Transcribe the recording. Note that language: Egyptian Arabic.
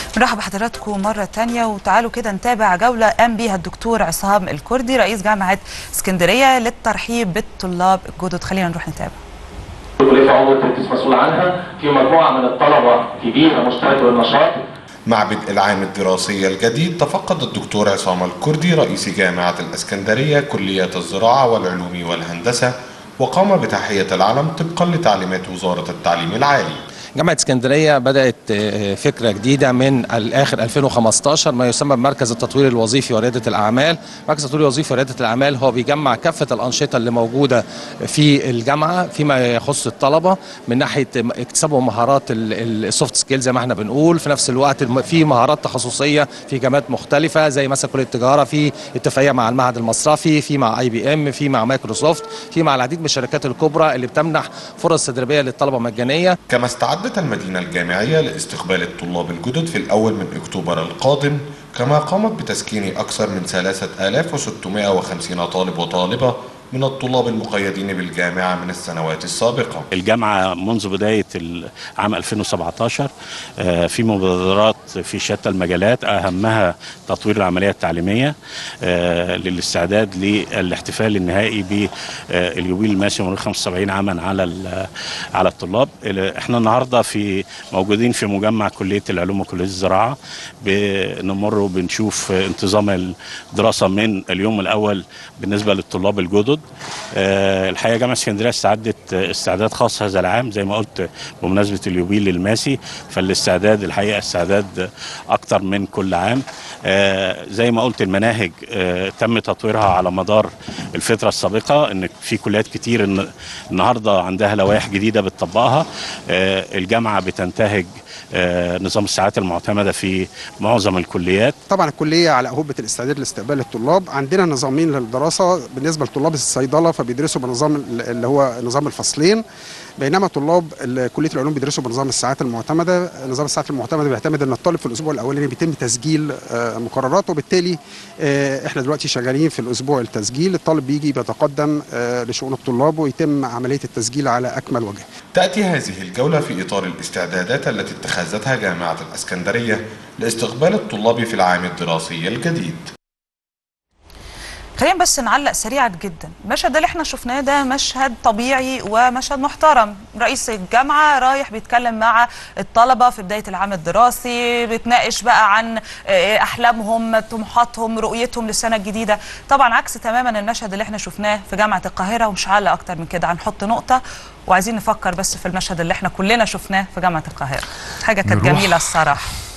نرحب بحضراتكم مرة تانية وتعالوا كده نتابع جولة قام بيها الدكتور عصام الكردي رئيس جامعة اسكندرية للترحيب بالطلاب الجدد خلينا نروح نتابع كلية علوم التدريس مسؤول عنها في مجموعة من الطلبة كبيرة مشتركة بالنشاط مع بدء العام الدراسي الجديد تفقد الدكتور عصام الكردي رئيس جامعة الإسكندرية كلية الزراعة والعلوم والهندسة وقام بتحية العلم طبقا لتعليمات وزارة التعليم العالي جامعة اسكندرية بدأت فكرة جديدة من الآخر 2015 ما يسمى بمركز التطوير الوظيفي وريادة الأعمال مركز التطوير الوظيفي وريادة الأعمال هو بيجمع كافة الأنشطة اللي موجودة في الجامعة فيما يخص الطلبة من ناحية اكتسابهم مهارات السوفت سكيل زي ما احنا بنقول في نفس الوقت في مهارات تخصصية في جامعات مختلفة زي مثلا كلية التجارة في اتفاقية مع المعهد المصرفي في مع اي بي ام في مع مايكروسوفت في مع العديد من الشركات الكبرى اللي بتمنح فرص تدريبية للطلبة مجانية كما استعد استعدت المدينة الجامعية لاستقبال الطلاب الجدد في الأول من أكتوبر القادم كما قامت بتسكين أكثر من 3650 طالب وطالبة من الطلاب المقيدين بالجامعة من السنوات السابقة الجامعة منذ بداية عام 2017 في مبادرات في شتى المجالات أهمها تطوير العملية التعليمية للاستعداد للاحتفال النهائي باليوبيل الماسي مرور 75 عاما على على الطلاب احنا النهارده في موجودين في مجمع كلية العلوم وكلية الزراعة بنمر وبنشوف انتظام الدراسة من اليوم الأول بالنسبة للطلاب الجدد أه الحقيقه جامعه اسكندريه استعدت استعداد خاص هذا العام زي ما قلت بمناسبه اليوبيل الماسي فالاستعداد الحقيقه استعداد اكتر من كل عام أه زي ما قلت المناهج أه تم تطويرها على مدار الفتره السابقه ان في كليات كتير إن النهارده عندها لوائح جديده بتطبقها الجامعه بتنتهج نظام الساعات المعتمده في معظم الكليات طبعا الكليه على اهبه الاستعداد لاستقبال الطلاب عندنا نظامين للدراسه بالنسبه لطلاب الصيدله فبيدرسوا بنظام اللي هو نظام الفصلين بينما طلاب كليه العلوم بيدرسوا بنظام الساعات المعتمده نظام الساعات المعتمده بيعتمد ان الطالب في الاسبوع الاولاني بيتم تسجيل مقرراته وبالتالي احنا دلوقتي شغالين في الاسبوع التسجيل الطالب بيجي بيتقدم لشؤون الطلاب ويتم عمليه التسجيل على اكمل وجه تأتي هذه الجولة في إطار الاستعدادات التي اتخذتها جامعة الإسكندرية لاستقبال الطلاب في العام الدراسي الجديد خلينا بس نعلق سريعا جدا المشهد اللي احنا شفناه ده مشهد طبيعي ومشهد محترم رئيس الجامعه رايح بيتكلم مع الطلبه في بدايه العام الدراسي بيتناقش بقى عن احلامهم طموحاتهم رؤيتهم للسنه الجديده طبعا عكس تماما المشهد اللي احنا شفناه في جامعه القاهره ومش هعلق اكتر من كده هنحط نقطه وعايزين نفكر بس في المشهد اللي احنا كلنا شفناه في جامعه القاهره حاجه كانت جميله الصراحه